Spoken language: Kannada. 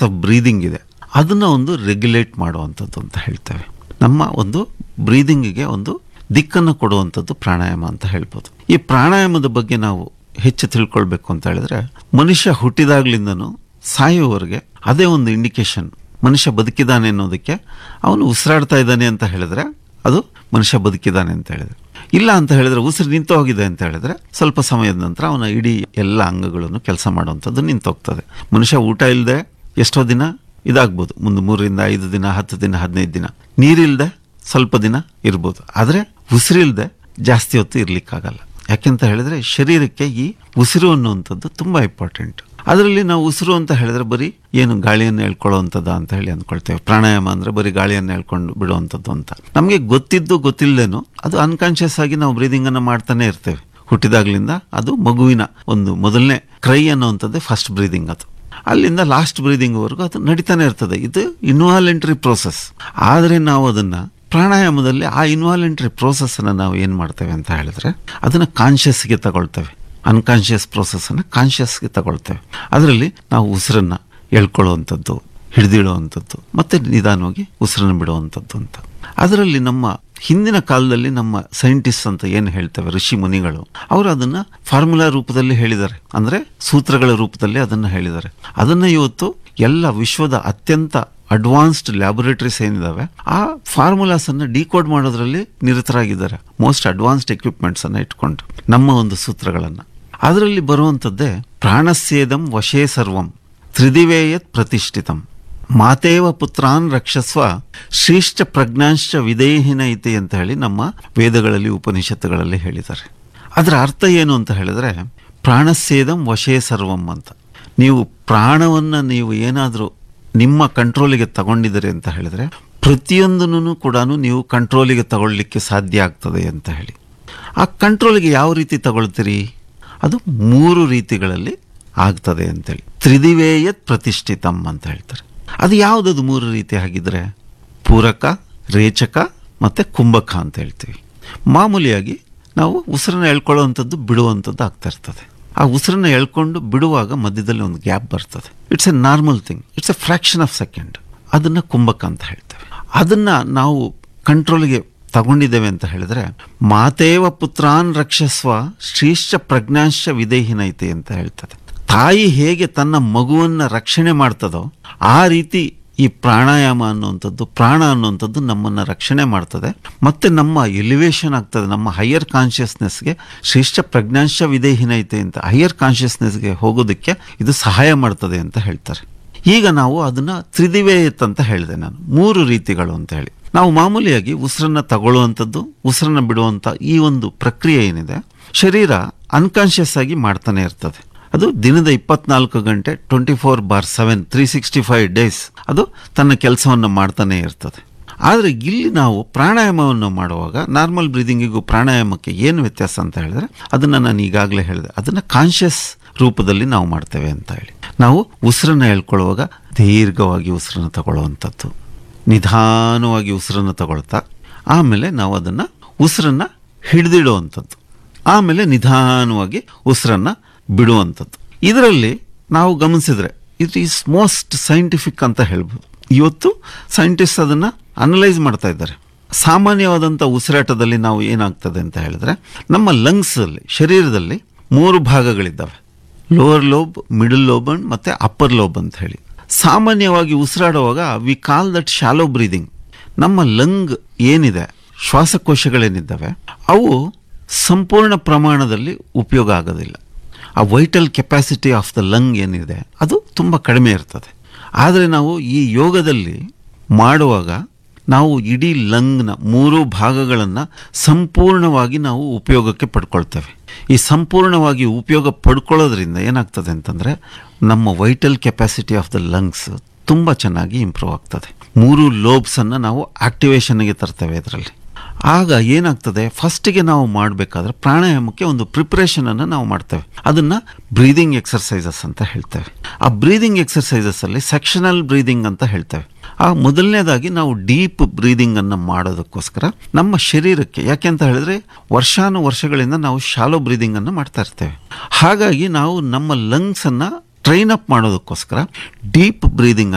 ಆಫ್ ಬ್ರೀದಿಂಗ್ ಇದೆ ಅದನ್ನ ಒಂದು ರೆಗ್ಯುಲೇಟ್ ಮಾಡುವಂಥದ್ದು ಅಂತ ಹೇಳ್ತೇವೆ ನಮ್ಮ ಒಂದು ಬ್ರೀದಿಂಗಿಗೆ ಒಂದು ದಿಕ್ಕನ್ನು ಕೊಡುವಂಥದ್ದು ಪ್ರಾಣಾಯಾಮ ಅಂತ ಹೇಳ್ಬೋದು ಈ ಪ್ರಾಣಾಯಾಮದ ಬಗ್ಗೆ ನಾವು ಹೆಚ್ಚು ತಿಳ್ಕೊಳ್ಬೇಕು ಅಂತ ಹೇಳಿದ್ರೆ ಮನುಷ್ಯ ಹುಟ್ಟಿದಾಗ್ಲಿಂದನೂ ಸಾಯುವವರೆಗೆ ಅದೇ ಒಂದು ಇಂಡಿಕೇಶನ್ ಮನುಷ್ಯ ಬದುಕಿದ್ದಾನೆ ಅನ್ನೋದಕ್ಕೆ ಅವನು ಉಸಿರಾಡ್ತಾ ಇದ್ದಾನೆ ಅಂತ ಹೇಳಿದ್ರೆ ಅದು ಮನುಷ್ಯ ಬದುಕಿದ್ದಾನೆ ಅಂತ ಹೇಳಿದ್ರೆ ಇಲ್ಲ ಅಂತ ಹೇಳಿದ್ರೆ ಉಸಿರು ನಿಂತು ಹೋಗಿದೆ ಅಂತ ಹೇಳಿದ್ರೆ ಸ್ವಲ್ಪ ಸಮಯದ ನಂತರ ಅವನ ಇಡೀ ಎಲ್ಲ ಅಂಗಗಳನ್ನು ಕೆಲಸ ಮಾಡುವಂಥದ್ದು ನಿಂತೋಗ್ತದೆ ಮನುಷ್ಯ ಊಟ ಇಲ್ಲದೆ ಎಷ್ಟೋ ದಿನ ಇದಾಗ್ಬೋದು ಮುಂದೆ ಮೂರರಿಂದ ಐದು ದಿನ ಹತ್ತು ದಿನ ಹದಿನೈದು ದಿನ ನೀರಿಲ್ದೆ ಸ್ವಲ್ಪ ದಿನ ಇರ್ಬೋದು ಆದರೆ ಉಸಿರಿಲ್ದೆ ಜಾಸ್ತಿ ಹೊತ್ತು ಇರ್ಲಿಕ್ಕಾಗಲ್ಲ ಯಾಕೆಂತ ಹೇಳಿದ್ರೆ ಶರೀರಕ್ಕೆ ಈ ಉಸಿರು ಅನ್ನುವಂಥದ್ದು ತುಂಬಾ ಇಂಪಾರ್ಟೆಂಟ್ ಅದರಲ್ಲಿ ನಾವು ಉಸಿರು ಅಂತ ಹೇಳಿದ್ರೆ ಬರೀ ಏನು ಗಾಳಿಯನ್ನು ಹೇಳ್ಕೊಳ್ಳುವಂಥದ್ದು ಅಂತ ಹೇಳಿ ಅಂದ್ಕೊಳ್ತೇವೆ ಪ್ರಾಣಾಯಾಮ ಅಂದ್ರೆ ಬರೀ ಗಾಳಿಯನ್ನು ಹೇಳ್ಕೊಂಡು ಬಿಡುವಂಥದ್ದು ಅಂತ ನಮಗೆ ಗೊತ್ತಿದ್ದು ಗೊತ್ತಿಲ್ಲದೇನು ಅದು ಅನ್ಕಾನ್ಶಿಯಸ್ ಆಗಿ ನಾವು ಬ್ರೀದಿಂಗ್ ಅನ್ನು ಮಾಡ್ತಾನೆ ಇರ್ತೇವೆ ಹುಟ್ಟಿದಾಗ್ಲಿಂದ ಅದು ಮಗುವಿನ ಒಂದು ಮೊದಲನೇ ಕ್ರೈ ಅನ್ನುವಂಥದ್ದೇ ಫಸ್ಟ್ ಬ್ರೀದಿಂಗ್ ಅದು ಅಲ್ಲಿಂದ ಲಾಸ್ಟ್ ಬ್ರೀದಿಂಗ್ವರೆಗೂ ಅದು ನಡೀತಾನೆ ಇರ್ತದೆ ಇದು ಇನ್ವಾಲೆಂಟ್ರಿ ಪ್ರೋಸೆಸ್ ಆದರೆ ನಾವು ಅದನ್ನ ಪ್ರಾಣಾಯಾಮದಲ್ಲಿ ಆ ಇನ್ವಾಲೆಂಟ್ರಿ ಪ್ರೋಸೆಸ್ ಅನ್ನ ನಾವು ಏನ್ ಮಾಡ್ತೇವೆ ಅಂತ ಹೇಳಿದ್ರೆ ಅದನ್ನ ಕಾನ್ಶಿಯಸ್ಗೆ ತಗೊಳ್ತೇವೆ ಅನ್ಕಾನ್ಶಿಯಸ್ ಪ್ರೋಸೆಸ್ ಅನ್ನ ಕಾನ್ಶಿಯಸ್ಗೆ ತಗೊಳ್ತೇವೆ ಅದರಲ್ಲಿ ನಾವು ಉಸಿರನ್ನ ಎಳ್ಕೊಳ್ಳುವಂಥದ್ದು ಹಿಡಿದಿಡುವಂಥದ್ದು ಮತ್ತೆ ನಿಧಾನವಾಗಿ ಉಸಿರನ್ನು ಬಿಡುವಂಥದ್ದು ಅಂತ ಅದರಲ್ಲಿ ನಮ್ಮ ಹಿಂದಿನ ಕಾಲದಲ್ಲಿ ನಮ್ಮ ಸೈಂಟಿಸ್ಟ್ ಅಂತ ಏನು ಹೇಳ್ತೇವೆ ಋಷಿ ಮುನಿಗಳು ಅವರು ಅದನ್ನ ಫಾರ್ಮುಲಾ ರೂಪದಲ್ಲಿ ಹೇಳಿದ್ದಾರೆ ಅಂದ್ರೆ ಸೂತ್ರಗಳ ರೂಪದಲ್ಲಿ ಅದನ್ನ ಹೇಳಿದ್ದಾರೆ ಅದನ್ನ ಇವತ್ತು ಎಲ್ಲ ವಿಶ್ವದ ಅತ್ಯಂತ ಅಡ್ವಾನ್ಸ್ಡ್ ಲ್ಯಾಬೊರೇಟರೀಸ್ ಏನಿದಾವೆ ಆ ಫಾರ್ಮುಲಾಸ್ ಅನ್ನ ಡಿಕೋಡ್ ಮಾಡೋದ್ರಲ್ಲಿ ನಿರತರಾಗಿದ್ದಾರೆ ಮೋಸ್ಟ್ ಅಡ್ವಾನ್ಸ್ಡ್ ಎಕ್ವಿಪ್ಮೆಂಟ್ಸ್ ಅನ್ನ ಇಟ್ಕೊಂಡು ನಮ್ಮ ಒಂದು ಸೂತ್ರಗಳನ್ನ ಅದರಲ್ಲಿ ಬರುವಂತದ್ದೇ ಪ್ರಾಣಸ್ಯೇದಂ ವಶೇ ಸರ್ವಂ ತ್ರಿದಿವೇಯತ್ ಪ್ರತಿಷ್ಠಿತಂ ಮಾತೇವ ಪುತ್ರಾನ್ ರಕ್ಷಸ್ವ ಶ್ರೇಷ್ಠ ಪ್ರಜ್ಞಾಂಶ ವಿಧೇಹಿನ ಇತಿ ಅಂತ ಹೇಳಿ ನಮ್ಮ ವೇದಗಳಲ್ಲಿ ಉಪನಿಷತ್ತುಗಳಲ್ಲಿ ಹೇಳಿದ್ದಾರೆ ಅದರ ಅರ್ಥ ಏನು ಅಂತ ಹೇಳಿದ್ರೆ ಪ್ರಾಣಸ್ಯೇದಂ ವಶೇ ಸರ್ವಂ ಅಂತ ನೀವು ಪ್ರಾಣವನ್ನ ನೀವು ಏನಾದರೂ ನಿಮ್ಮ ಕಂಟ್ರೋಲಿಗೆ ತಗೊಂಡಿದ್ದೀರಿ ಅಂತ ಹೇಳಿದ್ರೆ ಪ್ರತಿಯೊಂದನ್ನು ಕೂಡ ನೀವು ಕಂಟ್ರೋಲಿಗೆ ತಗೊಳ್ಳಿಕ್ಕೆ ಸಾಧ್ಯ ಆಗ್ತದೆ ಅಂತ ಹೇಳಿ ಆ ಕಂಟ್ರೋಲಿಗೆ ಯಾವ ರೀತಿ ತಗೊಳ್ತೀರಿ ಅದು ಮೂರು ರೀತಿಗಳಲ್ಲಿ ಆಗ್ತದೆ ಅಂತೇಳಿ ತ್ರಿದಿವೇಯತ್ ಪ್ರತಿಷ್ಠಿತಂ ಅಂತ ಹೇಳ್ತಾರೆ ಅದು ಯಾವುದದು ಮೂರು ರೀತಿ ಆಗಿದ್ರೆ ಪೂರಕ ರೇಚಕ ಮತ್ತೆ ಕುಂಭಕ ಅಂತ ಹೇಳ್ತೀವಿ ಮಾಮೂಲಿಯಾಗಿ ನಾವು ಉಸಿರನ್ನ ಎಳ್ಕೊಳ್ಳುವಂಥದ್ದು ಬಿಡುವಂಥದ್ದು ಆಗ್ತಾ ಇರ್ತದೆ ಆ ಉಸಿರನ್ನ ಎಳ್ಕೊಂಡು ಬಿಡುವಾಗ ಮಧ್ಯದಲ್ಲಿ ಒಂದು ಗ್ಯಾಪ್ ಬರ್ತದೆ it's a normal thing it's a fraction of second ಅದನ್ನ ಕುಂಭಕ ಅಂತ ಹೇಳ್ತೇವೆ ಅದನ್ನ ನಾವು ಕಂಟ್ರೋಲ್ಗೆ ತಗೊಂಡಿದ್ದೇವೆ ಅಂತ ಹೇಳಿದ್ರೆ ಮಾತೇವ ಪುತ್ರಾನ್ ರಕ್ಷಸ್ವ ಶ್ರೇಷ್ಠ ಪ್ರಜ್ಞಾಂಶ ವಿಧೇಹಿನೈತೆ ಅಂತ ಹೇಳ್ತದೆ ತಾಯಿ ಹೇಗೆ ತನ್ನ ಮಗುವನ್ನ ರಕ್ಷಣೆ ಮಾಡ್ತದೋ ಆ ರೀತಿ ಈ ಪ್ರಾಣಾಯಾಮ ಅನ್ನುವಂಥದ್ದು ಪ್ರಾಣ ಅನ್ನುವಂಥದ್ದು ನಮ್ಮನ್ನ ರಕ್ಷಣೆ ಮಾಡ್ತದೆ ಮತ್ತೆ ನಮ್ಮ ಎಲಿವೇಶನ್ ಆಗ್ತದೆ ನಮ್ಮ ಹೈಯರ್ ಕಾನ್ಶಿಯಸ್ನೆಸ್ಗೆ ಶ್ರೇಷ್ಠ ಪ್ರಜ್ಞಾಂಶ ವಿಧೇಹಿನೈತೆ ಅಂತ ಹೈಯರ್ ಕಾನ್ಶಿಯಸ್ನೆಸ್ಗೆ ಹೋಗೋದಕ್ಕೆ ಇದು ಸಹಾಯ ಮಾಡ್ತದೆ ಅಂತ ಹೇಳ್ತಾರೆ ಈಗ ನಾವು ಅದನ್ನ ತ್ರಿದಿವೇಯತ್ ಅಂತ ಹೇಳಿದೆ ನಾನು ಮೂರು ರೀತಿಗಳು ಅಂತ ಹೇಳಿ ನಾವು ಮಾಮೂಲಿಯಾಗಿ ಉಸಿರನ್ನ ತಗೊಳ್ಳುವಂಥದ್ದು ಉಸಿರನ್ನ ಬಿಡುವಂತ ಈ ಒಂದು ಪ್ರಕ್ರಿಯೆ ಏನಿದೆ ಶರೀರ ಅನ್ಕಾನ್ಶಿಯಸ್ ಆಗಿ ಮಾಡ್ತಾನೆ ಇರ್ತದೆ ಅದು ದಿನದ ಇಪ್ಪತ್ನಾಲ್ಕು ಗಂಟೆ twenty four by seven three sixty five days ಅದು ತನ್ನ ಕೆಲಸವನ್ನು ಮಾಡ್ತಾನೆ ಇರ್ತದೆ ಆದರೆ ಇಲ್ಲಿ ನಾವು ಪ್ರಾಣಾಯಾಮವನ್ನು ಮಾಡುವಾಗ ನಾರ್ಮಲ್ ಬ್ರೀದಿಂಗಿಗೂ ಪ್ರಾಣಾಯಾಮಕ್ಕೆ ಏನು ವ್ಯತ್ಯಾಸ ಅಂತ ಹೇಳಿದ್ರೆ ಅದನ್ನು ನಾನು ಈಗಾಗಲೇ ಹೇಳಿದೆ ಅದನ್ನು ಕಾನ್ಷಿಯಸ್ ರೂಪದಲ್ಲಿ ನಾವು ಮಾಡ್ತೇವೆ ಅಂತ ಹೇಳಿ ನಾವು ಉಸಿರನ್ನ ಹೇಳ್ಕೊಳ್ಳುವಾಗ ದೀರ್ಘವಾಗಿ ಉಸಿರನ್ನು ತಗೊಳ್ಳುವಂಥದ್ದು ನಿಧಾನವಾಗಿ ಉಸಿರನ್ನು ತಗೊಳ್ತಾ ಆಮೇಲೆ ನಾವು ಅದನ್ನು ಉಸಿರನ್ನ ಹಿಡಿದಿಡುವಂಥದ್ದು ಆಮೇಲೆ ನಿಧಾನವಾಗಿ ಉಸಿರನ್ನ ಬಿಡುವಂಥದ್ದು ಇದರಲ್ಲಿ ನಾವು ಗಮನಿಸಿದ್ರೆ ಇಟ್ ಈಸ್ ಮೋಸ್ಟ್ ಸೈಂಟಿಫಿಕ್ ಅಂತ ಹೇಳ್ಬೋದು ಇವತ್ತು ಸೈಂಟಿಸ್ಟ್ ಅದನ್ನ ಅನಲೈಸ್ ಮಾಡ್ತಾ ಇದ್ದಾರೆ ಸಾಮಾನ್ಯವಾದಂಥ ಉಸಿರಾಟದಲ್ಲಿ ನಾವು ಏನಾಗ್ತದೆ ಅಂತ ಹೇಳಿದ್ರೆ ನಮ್ಮ ಲಂಗ್ಸ್ ಅಲ್ಲಿ ಶರೀರದಲ್ಲಿ ಮೂರು ಭಾಗಗಳಿದ್ದಾವೆ lower lobe middle lobe and ಮತ್ತೆ ಅಪ್ಪರ್ ಲೋಬ್ ಅಂತ ಹೇಳಿ ಸಾಮಾನ್ಯವಾಗಿ ಉಸಿರಾಡುವಾಗ we call that shallow breathing ನಮ್ಮ ಲಂಗ್ ಏನಿದೆ ಶ್ವಾಸಕೋಶಗಳೇನಿದ್ದಾವೆ ಅವು ಸಂಪೂರ್ಣ ಪ್ರಮಾಣದಲ್ಲಿ ಉಪಯೋಗ ಆಗೋದಿಲ್ಲ ಆ vital capacity of the lung ಏನಿದೆ ಅದು ತುಂಬ ಕಡಿಮೆ ಇರ್ತದೆ ಆದರೆ ನಾವು ಈ ಯೋಗದಲ್ಲಿ ಮಾಡುವಾಗ ನಾವು ಇಡೀ ಲಂಗ್ನ ಮೂರು ಭಾಗಗಳನ್ನು ಸಂಪೂರ್ಣವಾಗಿ ನಾವು ಉಪಯೋಗಕ್ಕೆ ಪಡ್ಕೊಳ್ತೇವೆ ಈ ಸಂಪೂರ್ಣವಾಗಿ ಉಪಯೋಗ ಪಡ್ಕೊಳ್ಳೋದ್ರಿಂದ ಏನಾಗ್ತದೆ ಅಂತಂದರೆ ನಮ್ಮ vital capacity of the lungs ತುಂಬ ಚೆನ್ನಾಗಿ ಇಂಪ್ರೂವ್ ಆಗ್ತದೆ ಮೂರು ಲೋಬ್ಸನ್ನು ನಾವು ಆಕ್ಟಿವೇಶನ್ಗೆ ತರ್ತೇವೆ ಇದರಲ್ಲಿ ಆಗ ಏನಾಗ್ತದೆ ಫಸ್ಟಿಗೆ ನಾವು ಮಾಡಬೇಕಾದ್ರೆ ಪ್ರಾಣಾಯಾಮಕ್ಕೆ ಒಂದು ಪ್ರಿಪರೇಷನ್ ಅನ್ನು ನಾವು ಮಾಡ್ತೇವೆ ಅದನ್ನ ಬ್ರೀದಿಂಗ್ ಎಕ್ಸರ್ಸೈಸಸ್ ಅಂತ ಹೇಳ್ತೇವೆ ಆ ಬ್ರೀದಿಂಗ್ ಎಕ್ಸರ್ಸೈಸಸ್ ಅಲ್ಲಿ ಸೆಕ್ಷನಲ್ ಬ್ರೀದಿಂಗ್ ಅಂತ ಹೇಳ್ತೇವೆ ಆ ಮೊದಲನೇದಾಗಿ ನಾವು ಡೀಪ್ ಬ್ರೀದಿಂಗ್ ಅನ್ನ ಮಾಡೋದಕ್ಕೋಸ್ಕರ ನಮ್ಮ ಶರೀರಕ್ಕೆ ಯಾಕೆ ಅಂತ ಹೇಳಿದ್ರೆ ವರ್ಷಾನು ವರ್ಷಗಳಿಂದ ನಾವು ಶಾಲೋ ಬ್ರೀದಿಂಗ್ ಅನ್ನು ಮಾಡ್ತಾ ಇರ್ತೇವೆ ಹಾಗಾಗಿ ನಾವು ನಮ್ಮ ಲಂಗ್ಸ್ ಅನ್ನ ಟ್ರೈನ್ ಅಪ್ ಮಾಡೋದಕ್ಕೋಸ್ಕರ ಡೀಪ್ ಬ್ರೀದಿಂಗ್